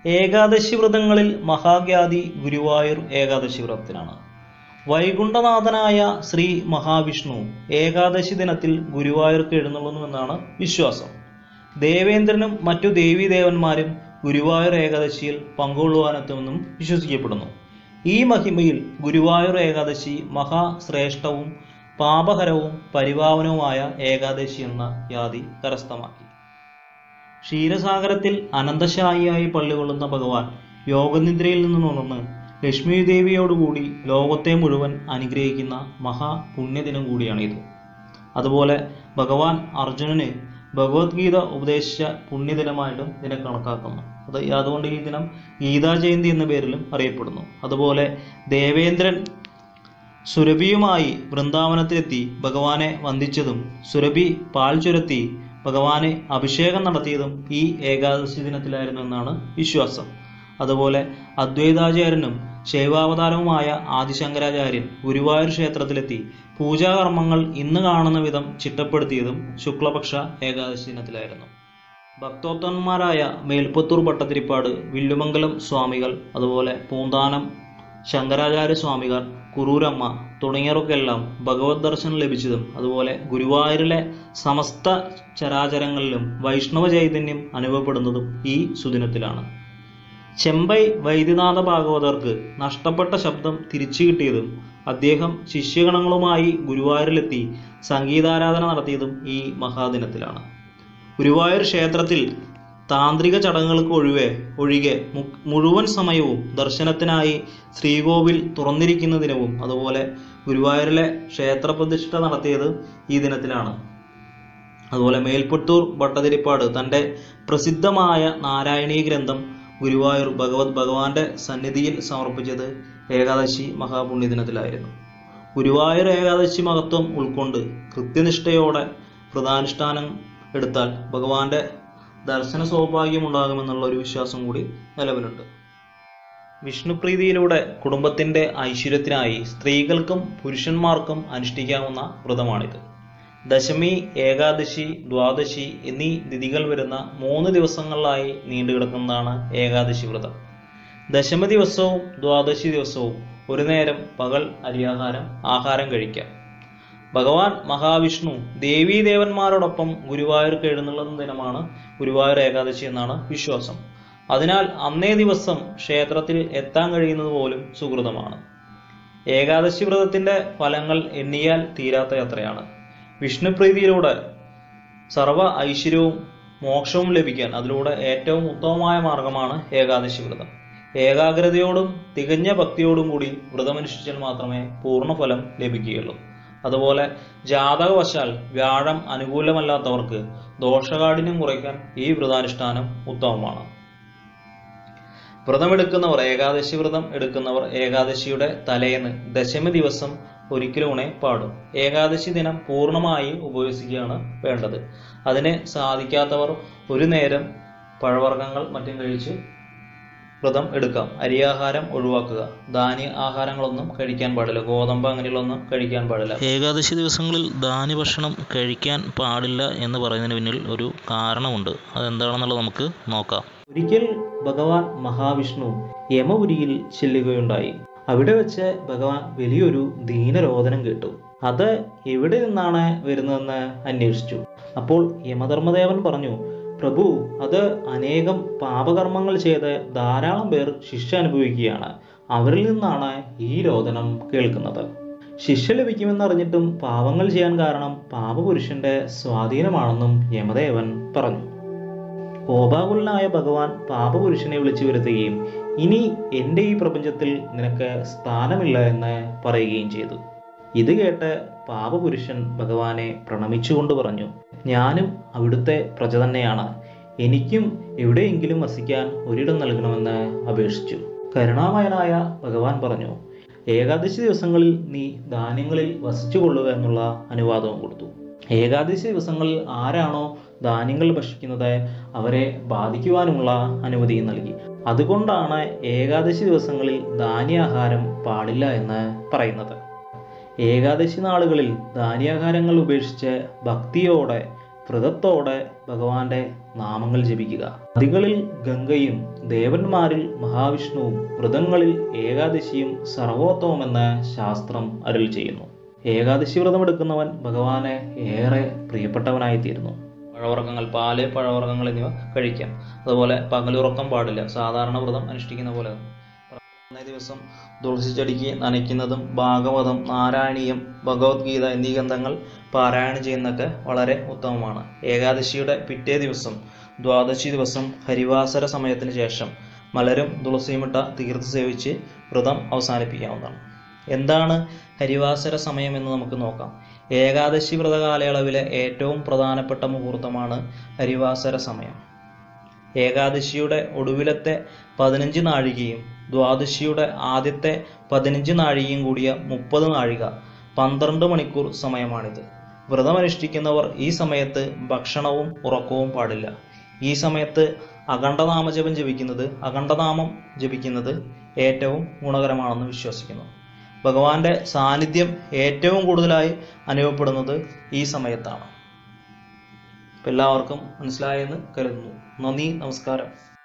ഏകാദശി വ്രതങ്ങളിൽ മഹാഖ്യാതി ഗുരുവായൂർ ഏകാദശി വ്രതത്തിനാണ് വൈകുണ്ഠനാഥനായ ശ്രീ മഹാവിഷ്ണു ഏകാദശി ദിനത്തിൽ ഗുരുവായൂർക്ക് എഴുന്നള്ളുന്നുവെന്നാണ് വിശ്വാസം ദേവേന്ദ്രനും മറ്റു ദേവീദേവന്മാരും ഗുരുവായൂർ ഏകാദശിയിൽ പങ്കുകൊള്ളുവാനെത്തുമെന്നും വിശ്വസിക്കപ്പെടുന്നു ഈ മഹിമയിൽ ഗുരുവായൂർ ഏകാദശി മഹാശ്രേഷ്ഠവും പാപഹരവും പരിപാവനവുമായ ഏകാദശി എന്ന യാതി കരസ്ഥമാക്കി ക്ഷീരസാഗരത്തിൽ അനന്തശായിയായി പള്ളികൊള്ളുന്ന ഭഗവാൻ യോഗനിദ്രയിൽ നിന്നും ഉണർന്ന് ലക്ഷ്മി ദേവിയോടുകൂടി ലോകത്തെ മുഴുവൻ അനുഗ്രഹിക്കുന്ന മഹാപുണ്യദിനം കൂടിയാണിത് അതുപോലെ ഭഗവാൻ അർജുനന് ഭഗവത്ഗീത ഉപദേശിച്ച പുണ്യദിനമായിട്ടും ഇതിനെ കണക്കാക്കുന്നു അത് അതുകൊണ്ട് ഈ ദിനം ഗീതാ ജയന്തി എന്ന പേരിലും അറിയപ്പെടുന്നു അതുപോലെ ദേവേന്ദ്രൻ സുരഭിയുമായി വൃന്ദാവനത്തിലെത്തി ഭഗവാനെ വന്ദിച്ചതും സുരഭി പാൽ ചുരത്തി ഭഗവാനെ അഭിഷേകം നടത്തിയതും ഈ ഏകാദശി ദിനത്തിലായിരുന്നു എന്നാണ് വിശ്വാസം അതുപോലെ അദ്വൈതാചാര്യനും ശൈവാവതാരവുമായ ആദിശങ്കരാചാര്യൻ ഗുരുവായൂർ ക്ഷേത്രത്തിലെത്തി പൂജാകർമ്മങ്ങൾ ഇന്ന് കാണുന്ന വിധം ചിട്ടപ്പെടുത്തിയതും ശുക്ലപക്ഷ ഏകാദശി ദിനത്തിലായിരുന്നു ഭക്തോത്തമന്മാരായ മേൽപ്പത്തൂർ ഭട്ടതിരിപ്പാട് വില്ലുമംഗലം സ്വാമികൾ അതുപോലെ പൂന്താനം ശങ്കരാചാര്യ സ്വാമികൾ കുറൂരമ്മ തുടങ്ങിയവർക്കെല്ലാം ഭഗവത് ദർശനം ലഭിച്ചതും അതുപോലെ ഗുരുവായൂരിലെ സമസ്ത ചരാചരങ്ങളിലും വൈഷ്ണവ ചൈതന്യം അനുഭവപ്പെടുന്നതും ഈ സുദിനത്തിലാണ് ചെമ്പൈ വൈദ്യനാഥ ഭാഗവതർക്ക് നഷ്ടപ്പെട്ട ശബ്ദം തിരിച്ചു കിട്ടിയതും അദ്ദേഹം ശിഷ്യഗണങ്ങളുമായി ഗുരുവായൂരിലെത്തി സംഗീതാരാധന നടത്തിയതും ഈ മഹാദിനത്തിലാണ് ഗുരുവായൂർ ക്ഷേത്രത്തിൽ താന്ത്രിക ചടങ്ങുകൾക്ക് ഒഴിവെ ഒഴികെ മു- മുഴുവൻ സമയവും ദർശനത്തിനായി ശ്രീകോവിൽ തുറന്നിരിക്കുന്ന ദിനവും അതുപോലെ ഗുരുവായൂരിലെ ക്ഷേത്രപ്രതിഷ്ഠ നടത്തിയത് ഈ ദിനത്തിലാണ് അതുപോലെ മേൽപ്പുത്തൂർ ഭട്ടതിരിപ്പാട് തൻ്റെ പ്രസിദ്ധമായ നാരായണീ ഗ്രന്ഥം ഗുരുവായൂർ ഭഗവത് ഭഗവാന്റെ സന്നിധിയിൽ സമർപ്പിച്ചത് ഏകാദശി മഹാപുണ്യദിനത്തിലായിരുന്നു ഗുരുവായൂർ ഏകാദശി മഹത്വം ഉൾക്കൊണ്ട് കൃത്യനിഷ്ഠയോടെ വ്രതാനുഷ്ഠാനം എടുത്താൽ ഭഗവാന്റെ ദർശന സൗഭാഗ്യമുണ്ടാകുമെന്നുള്ള ഒരു വിശ്വാസം കൂടി നിലവിലുണ്ട് വിഷ്ണുപ്രീതിയിലൂടെ കുടുംബത്തിന്റെ ഐശ്വര്യത്തിനായി സ്ത്രീകൾക്കും പുരുഷന്മാർക്കും അനുഷ്ഠിക്കാവുന്ന വ്രതമാണിത് ദശമി ഏകാദശി ദ്വാദശി എന്നീ തിഥികൾ വരുന്ന മൂന്ന് ദിവസങ്ങളിലായി നീണ്ടുകിടക്കുന്നതാണ് ഏകാദശി വ്രതം ദശമി ദിവസവും ദ്വാദശി ദിവസവും ഒരു നേരം പകൽ അരിയാഹാരം ആഹാരം കഴിക്കാം ഭഗവാൻ മഹാവിഷ്ണു ദേവീദേവന്മാരോടൊപ്പം ഗുരുവായൂർക്ക് എഴുന്നള്ളുന്ന ദിനമാണ് ഗുരുവായൂർ ഏകാദശി എന്നാണ് വിശ്വാസം അതിനാൽ അന്നേ ദിവസം ക്ഷേത്രത്തിൽ എത്താൻ കഴിയുന്നത് പോലും സുഹൃതമാണ് ഏകാദശി വ്രതത്തിന്റെ ഫലങ്ങൾ എണ്ണിയാൽ തീരാത്ത യാത്രയാണ് വിഷ്ണുപ്രീതിയിലൂടെ സർവ ഐശ്വര്യവും മോക്ഷവും ലഭിക്കാൻ അതിലൂടെ ഏറ്റവും ഉത്തമമായ മാർഗമാണ് ഏകാദശി വ്രതം ഏകാഗ്രതയോടും തികഞ്ഞ ഭക്തിയോടും കൂടി വ്രതമനുഷ്ഠിച്ചാൽ മാത്രമേ പൂർണ്ണഫലം ലഭിക്കുകയുള്ളൂ അതുപോലെ ജാതകവശാൽ വ്യാഴം അനുകൂലമല്ലാത്തവർക്ക് ദോഷകാഠിന്യം കുറയ്ക്കാൻ ഈ വ്രതാനുഷ്ഠാനം ഉത്തമമാണ് വ്രതമെടുക്കുന്നവർ ഏകാദശി വ്രതം എടുക്കുന്നവർ ഏകാദശിയുടെ തലേന്ന് ദശമി ദിവസം ഒരിക്കലൂണെ പാടും ഏകാദശി ദിനം പൂർണ്ണമായി ഉപവസിക്കുകയാണ് വേണ്ടത് അതിന് സാധിക്കാത്തവർ ഒരു നേരം പഴവർഗ്ഗങ്ങൾ മറ്റും കഴിച്ച് വ്രതം എടുക്കാം അരിയാഹാരം ഒഴിവാക്കുക ധാന്യ ആഹാരങ്ങളൊന്നും കഴിക്കാൻ പാടില്ല ഗോതമ്പ് അങ്ങനെയുള്ളൊന്നും കഴിക്കാൻ പാടില്ല ഏകാദശി ദിവസങ്ങളിൽ ധാന്യഭക്ഷണം കഴിക്കാൻ പാടില്ല എന്ന് പറയുന്നതിന് പിന്നിൽ ഒരു കാരണമുണ്ട് അതെന്താണെന്നുള്ളത് നമുക്ക് നോക്കാം ഒരിക്കൽ ഭഗവാൻ മഹാവിഷ്ണു യമപുരിയിൽ ചെല്ലുകയുണ്ടായി അവിടെ വെച്ച് ഭഗവാൻ വലിയൊരു ദീനരോധനം കേട്ടു അത് എവിടെ നിന്നാണ് വരുന്നതെന്ന് അന്വേഷിച്ചു അപ്പോൾ യമധർമ്മദേവൻ പറഞ്ഞു പ്രഭു അത് അനേകം പാപകർമ്മങ്ങൾ ചെയ്ത് ധാരാളം പേർ ശിക്ഷ അനുഭവിക്കുകയാണ് അവരിൽ നിന്നാണ് ഈ രോദനം കേൾക്കുന്നത് ശിക്ഷ ലഭിക്കുമെന്നറിഞ്ഞിട്ടും പാപങ്ങൾ ചെയ്യാൻ കാരണം പാപപുരുഷന്റെ സ്വാധീനമാണെന്നും യമദേവൻ പറഞ്ഞു കോപാകുലനായ ഭഗവാൻ പാപപുരുഷനെ വിളിച്ചു വരുത്തുകയും ഇനി എൻ്റെ ഈ പ്രപഞ്ചത്തിൽ നിനക്ക് സ്ഥാനമില്ല എന്ന് പറയുകയും ചെയ്തു ഇത് കേട്ട് പാപപുരുഷൻ ഭഗവാനെ പ്രണമിച്ചുകൊണ്ട് പറഞ്ഞു ഞാനും അവിടുത്തെ പ്രജ തന്നെയാണ് എനിക്കും എവിടെയെങ്കിലും വസിക്കാൻ ഒരിടം നൽകണമെന്ന് അപേക്ഷിച്ചു കരുണാമയനായ ഭഗവാൻ പറഞ്ഞു ഏകാദശി ദിവസങ്ങളിൽ നീ ധാന്യങ്ങളിൽ വസിച്ചു കൊള്ളുക എന്നുള്ള അനുവാദവും കൊടുത്തു ഏകാദശി ദിവസങ്ങളിൽ ആരാണോ ധാന്യങ്ങൾ ഭക്ഷിക്കുന്നത് അവരെ ബാധിക്കുവാനുമുള്ള അനുമതിയും നൽകി അതുകൊണ്ടാണ് ഏകാദശി ദിവസങ്ങളിൽ ധാന്യാഹാരം പാടില്ല എന്ന് പറയുന്നത് ഏകാദശി നാളുകളിൽ ധാന്യാഹാരങ്ങൾ ഉപേക്ഷിച്ച് ഭക്തിയോടെ വ്രതത്തോടെ ഭഗവാന്റെ നാമങ്ങൾ ജപിക്കുക നദികളിൽ ഗംഗയും ദേവന്മാരിൽ മഹാവിഷ്ണുവും വ്രതങ്ങളിൽ ഏകാദശിയും സർവോത്തമമെന്ന് ശാസ്ത്രം അരുൾ ചെയ്യുന്നു ഏകാദശി വ്രതമെടുക്കുന്നവൻ ഭഗവാനെ ഏറെ പ്രിയപ്പെട്ടവനായിത്തീരുന്നു പഴവർഗ്ഗങ്ങൾ പാല് പഴവർഗ്ഗങ്ങൾ എന്നിവ കഴിക്കാം അതുപോലെ പകലുറക്കം പാടില്ല സാധാരണ വ്രതം അനുഷ്ഠിക്കുന്ന പോലെ അന്നേ ദിവസം തുളസി ചെടിക്ക് നനയ്ക്കുന്നതും ഭാഗവതം നാരായണീയം ഭഗവത്ഗീത എന്നീ ഗ്രന്ഥങ്ങൾ പാരായണം ചെയ്യുന്നതൊക്കെ വളരെ ഉത്തമമാണ് ഏകാദശിയുടെ പിറ്റേ ദിവസം ദ്വാദശി ദിവസം ഹരിവാസര സമയത്തിന് ശേഷം മലരും തുളസിയുമിട്ട തീർത്ഥ സേവിച്ച് വ്രതം അവസാനിപ്പിക്കാവുന്നതാണ് എന്താണ് ഹരിവാസര സമയം എന്ന് നമുക്ക് നോക്കാം ഏകാദശി വ്രത കാലയളവിലെ ഏറ്റവും പ്രധാനപ്പെട്ട മുഹൂർത്തമാണ് ഹരിവാസര സമയം ഏകാദശിയുടെ ഒടുവിലത്തെ പതിനഞ്ച് നാഴികയും ദ്വാദശിയുടെ ആദ്യത്തെ പതിനഞ്ച് നാഴികയും കൂടിയ മുപ്പത് നാഴിക പന്ത്രണ്ട് മണിക്കൂർ സമയമാണിത് വ്രതമനുഷ്ഠിക്കുന്നവർ ഈ സമയത്ത് ഭക്ഷണവും ഉറക്കവും പാടില്ല ഈ സമയത്ത് അഖണ്ഡനാമജപം ജപിക്കുന്നത് അഖണ്ഡനാമം ജപിക്കുന്നത് ഏറ്റവും ഗുണകരമാണെന്ന് വിശ്വസിക്കുന്നു ഭഗവാന്റെ സാന്നിധ്യം ഏറ്റവും കൂടുതലായി അനുഭവപ്പെടുന്നത് ഈ സമയത്താണ് അപ്പം എല്ലാവർക്കും മനസ്സിലായെന്ന് കരുതുന്നു നന്ദി നമസ്കാരം